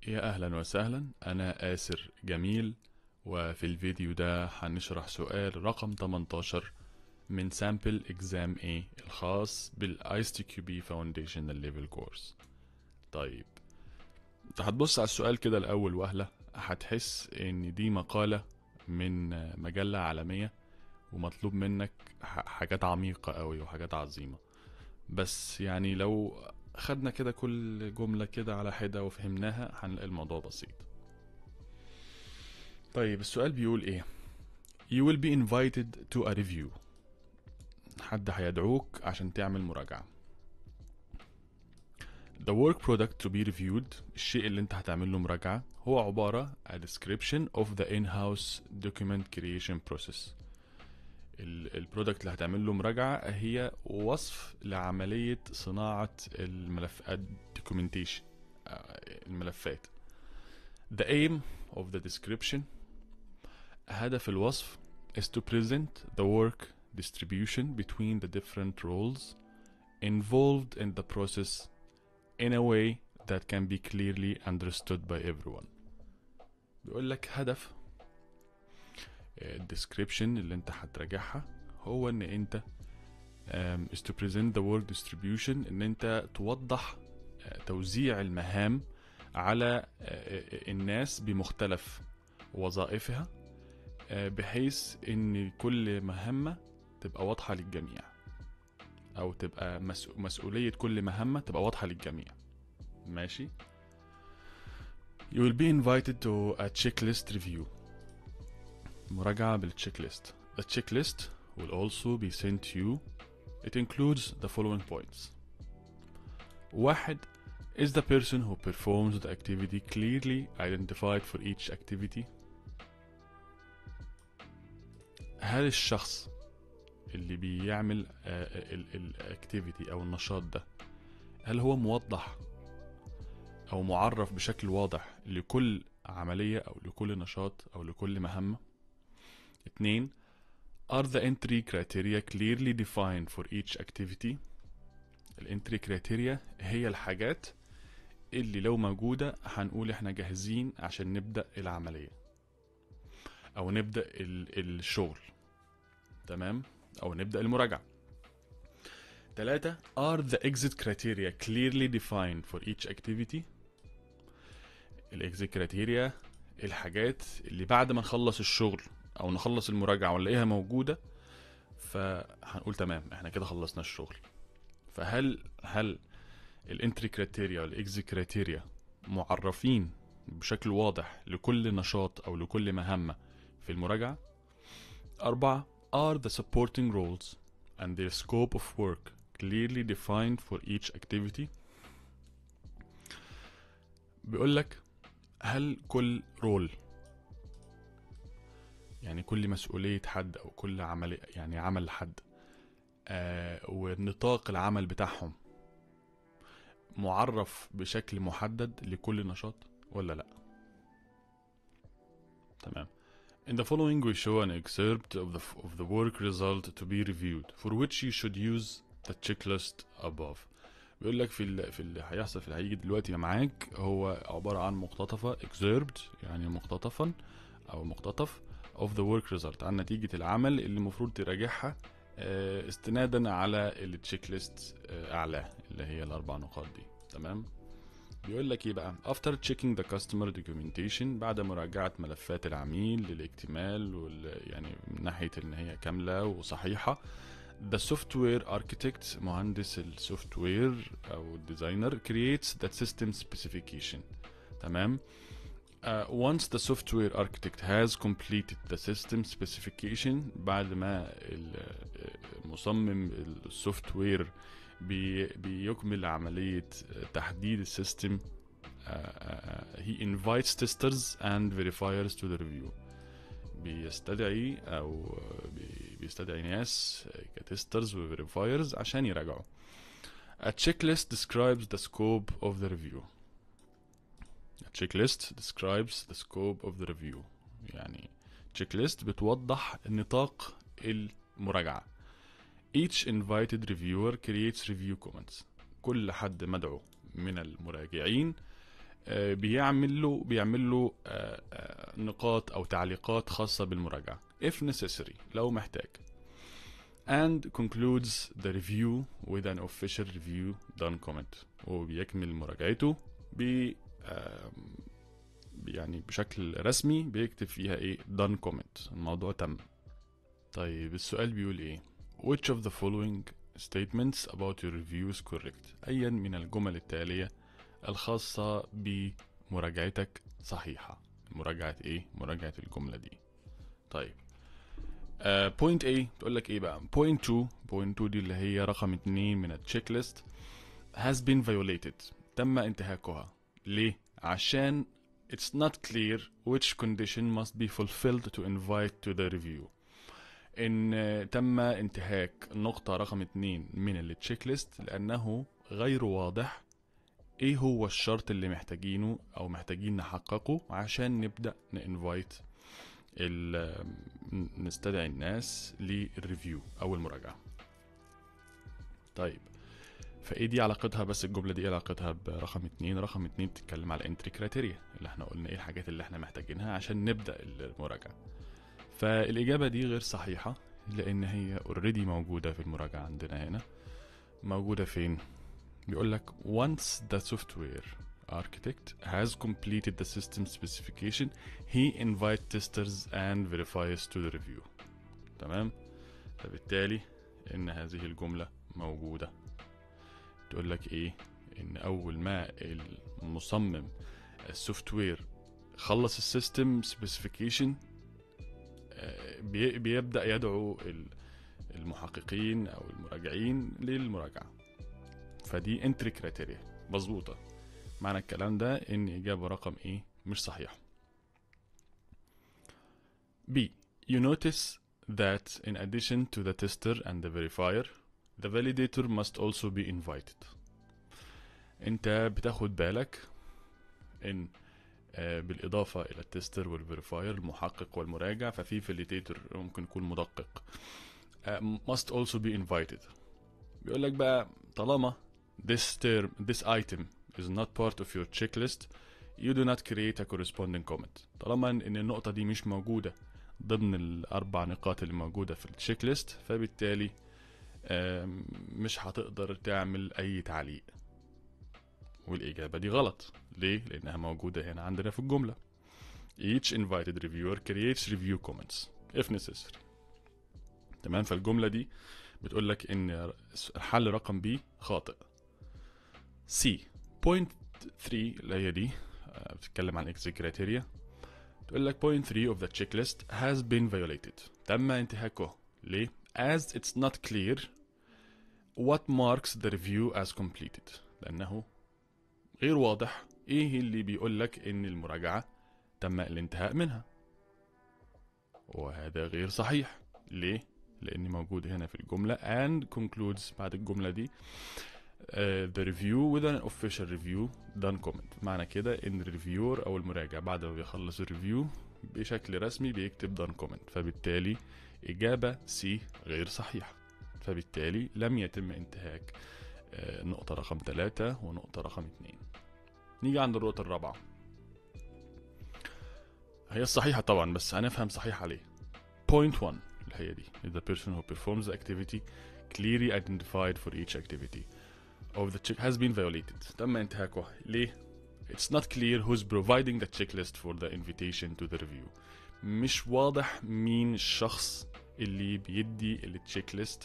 يا أهلا وسهلا أنا آسر جميل وفي الفيديو ده هنشرح سؤال رقم 18 من سامبل اكزام A الخاص بالايس تي كيو بي فاونديشنال ليفل كورس طيب انت هتبص على السؤال كده الأول وهلة هتحس إن دي مقالة من مجلة عالمية ومطلوب منك ح- حاجات عميقة قوي وحاجات عظيمة بس يعني لو خدنا كده كل جملة كده على حدة وفهمناها هنلاقي الموضوع بسيط طيب السؤال بيقول ايه You will be invited to a review حد هيدعوك عشان تعمل مراجعة The work product to be reviewed الشيء اللي انت هتعمل له مراجعة هو عبارة a description of the in-house document creation process البرودكت اللي هتعمل له مراجعة هي وصف لعملية صناعة الملف documentation الملفات The aim of the description هدف الوصف is to present the work distribution between the different roles involved in the process in a way that can be clearly understood by everyone بيقول لك هدف الديسكريبشن اللي انت هتراجعها هو ان انت um, is to present the work distribution ان انت توضح uh, توزيع المهام على uh, الناس بمختلف وظائفها uh, بحيث ان كل مهمة تبقى واضحة للجميع او تبقى مسؤ- مسؤولية كل مهمة تبقى واضحة للجميع ماشي You will be invited to a checklist review مراجعة بالتشيك ليست The checklist will also be sent to you It includes the following points واحد Is the person who performs the activity clearly identified for each activity? هل الشخص اللي بيعمل الاكتيفيتي او النشاط ده هل هو موضح او معرف بشكل واضح لكل عملية او لكل نشاط او لكل مهمة اتنين Are the entry criteria clearly defined for each activity? الانتري criteria هي الحاجات اللي لو موجودة هنقول احنا جاهزين عشان نبدأ العملية او نبدأ ال- الشغل تمام او نبدأ المراجعة تلاتة Are the exit criteria clearly defined for each activity? الاكزيت كريتيريا الحاجات اللي بعد ما نخلص الشغل او نخلص المراجعه ونلاقيها موجوده فهنقول تمام احنا كده خلصنا الشغل فهل هل الانتري كريتيريا والاكزيت كريتيريا معرفين بشكل واضح لكل نشاط او لكل مهمه في المراجعه أربعة are the supporting roles and their scope of work clearly defined for each activity بيقول لك هل كل رول يعني كل مسؤولية حد أو كل عمل يعني عمل حد آه ونطاق العمل بتاعهم معرف بشكل محدد لكل نشاط ولا لأ تمام In the following we show an excerpt of the, of the work result to be reviewed for which you should use the checklist above بيقول لك في ال... في اللي هيحصل في اللي هيجي دلوقتي معاك هو عبارة عن مقتطفة excerpt يعني مقتطفا أو مقتطف of the work result عن نتيجة العمل اللي المفروض تراجعها آه، استنادا على التشيك ليست أعلاه اللي هي الأربع نقاط دي تمام بيقول لك ايه بقى after checking the customer documentation بعد مراجعة ملفات العميل للاكتمال وال يعني من ناحية ان هي كاملة وصحيحة The software architect مهندس السوفت وير او الديزاينر creates the system specification تمام Uh, once the software architect has completed the system specification بعد ما ال- مصمم السوفت وير بي بيكمل عملية تحديد السيستم uh, uh, he invites testers and verifiers to the review بيستدعي او بي- بيستدعي ناس كتسترز وفيريفايرز عشان يراجعوا A checklist describes the scope of the review A checklist describes the scope of the review يعني checklist بتوضح نطاق المراجعة Each invited reviewer creates review comments كل حد مدعو من المراجعين آه، بيعمل له بيعمل له آه، آه، نقاط او تعليقات خاصه بالمراجعه if necessary لو محتاج and concludes the review with an official review done comment وبيكمل مراجعته ب آم، يعني بشكل رسمي بيكتب فيها ايه done comment الموضوع تم طيب السؤال بيقول ايه which of the following statements about your review is correct ايا من الجمل التالية الخاصة بمراجعتك صحيحة مراجعة ايه مراجعة الجملة دي طيب بوينت uh, A تقول لك ايه بقى بوينت 2 بوينت 2 دي اللي هي رقم 2 من التشيك ليست has been violated تم انتهاكها ليه عشان it's not clear which condition must be fulfilled to invite to the review ان آه، تم انتهاك النقطة رقم 2 من التشيك ليست لانه غير واضح ايه هو الشرط اللي محتاجينه او محتاجين نحققه عشان نبدأ نانفايت ال- نستدعي الناس للريفيو او المراجعه طيب فايه دي علاقتها بس الجمله دي ايه علاقتها برقم اتنين رقم اتنين بتتكلم على الانتري كرايتيريا اللي احنا قلنا ايه الحاجات اللي احنا محتاجينها عشان نبدا المراجعه فالاجابه دي غير صحيحه لان هي اوريدي موجوده في المراجعه عندنا هنا موجوده فين بيقول لك once the software architect has completed the system specification he invite testers and verifiers to the review تمام فبالتالي ان هذه الجملة موجودة تقول لك ايه ان اول ما المصمم السوفت وير خلص السيستم سبيسيفيكيشن بيبدأ يدعو ال- المحققين او المراجعين للمراجعة فدي انتري كرايتيريا مظبوطة معنى الكلام ده ان اجابة رقم ايه مش صحيحة B. You notice that in addition to the tester and the verifier, the validator must also be invited. انت بتاخد بالك ان آه، بالإضافة إلى التستر والفيريفاير المحقق والمراجع ففي فاليديتور ممكن يكون مدقق آه، must also be invited بيقول لك بقى طالما this term this item is not part of your checklist you do not create a corresponding comment طالما ان النقطة دي مش موجودة ضمن الأربع نقاط اللي موجودة في التشيك ليست فبالتالي آم، مش هتقدر تعمل أي تعليق والإجابة دي غلط ليه؟ لأنها موجودة هنا عندنا في الجملة each invited reviewer creates review comments if necessary تمام فالجملة دي بتقول لك إن الحل رقم بي خاطئ C point 3 اللي هي دي آه، بتتكلم عن exit criteria تقول لك point 3 of the checklist has been violated تم انتهاكه ليه؟ as it's not clear what marks the review as completed لأنه غير واضح ايه اللي بيقول لك ان المراجعة تم الانتهاء منها وهذا غير صحيح ليه؟ لأن موجود هنا في الجملة and concludes بعد الجملة دي uh, the review with an official review done comment معنى كده ان الريفيور او المراجع بعد ما بيخلص الريفيو بشكل رسمي بيكتب done comment فبالتالي إجابة سي غير صحيحة فبالتالي لم يتم انتهاك آه، نقطة رقم ثلاثة ونقطة رقم اتنين نيجي عند النقطة الرابعة هي الصحيحة طبعا بس هنفهم صحيحة ليه point one اللي هي دي is the person who performs the activity clearly identified for each activity of the check has been violated تم انتهاكه ليه It's not clear who's providing the checklist for the invitation to the review مش واضح مين الشخص اللي بيدي التشيك ليست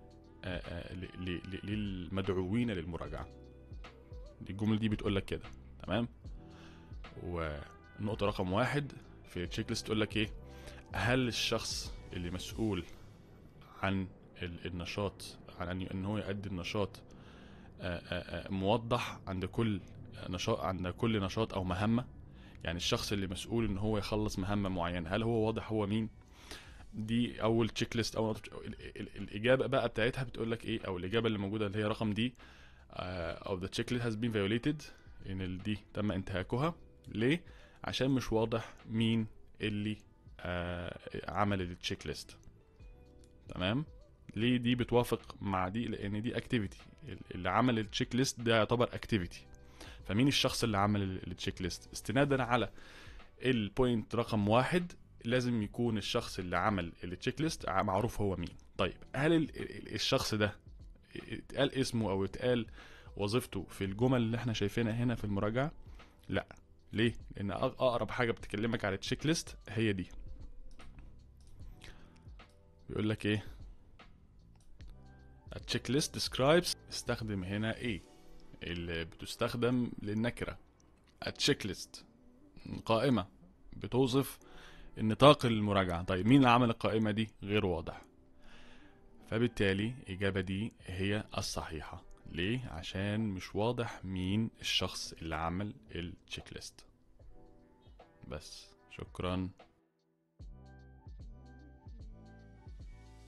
للمدعوين للمراجعة دي الجملة دي بتقول لك كده تمام والنقطة رقم واحد في التشيك ليست تقول لك ايه هل الشخص اللي مسؤول عن ال- النشاط عن ان هو يؤدي النشاط آه، آه، آه، موضح عند كل نشاط عند كل نشاط او مهمه يعني الشخص اللي مسؤول ان هو يخلص مهمه معينه هل هو واضح هو مين دي اول تشيك ليست او ال- ال- الاجابه بقى بتاعتها بتقول لك ايه او الاجابه اللي موجوده اللي هي رقم دي او ذا تشيك ليست هاز بين فيوليتد ان ال- دي تم انتهاكها ليه عشان مش واضح مين اللي آه، عمل التشيك ليست تمام ليه دي بتوافق مع دي لان دي اكتيفيتي اللي عمل التشيك ليست ده يعتبر اكتيفيتي فمين الشخص اللي عمل التشيك ليست استنادا على البوينت رقم واحد لازم يكون الشخص اللي عمل التشيك ليست معروف هو مين طيب هل ال- ال- الشخص ده اتقال اسمه او اتقال وظيفته في الجمل اللي احنا شايفينها هنا في المراجعه لا ليه لان أق- اقرب حاجه بتكلمك على التشيك ليست هي دي بيقول لك ايه A checklist describes استخدم هنا ايه اللي بتستخدم للنكرة A checklist قائمة بتوصف النطاق المراجعة طيب مين اللي عمل القائمة دي غير واضح فبالتالي الإجابة دي هي الصحيحة ليه؟ عشان مش واضح مين الشخص اللي عمل التشيك ليست بس شكرا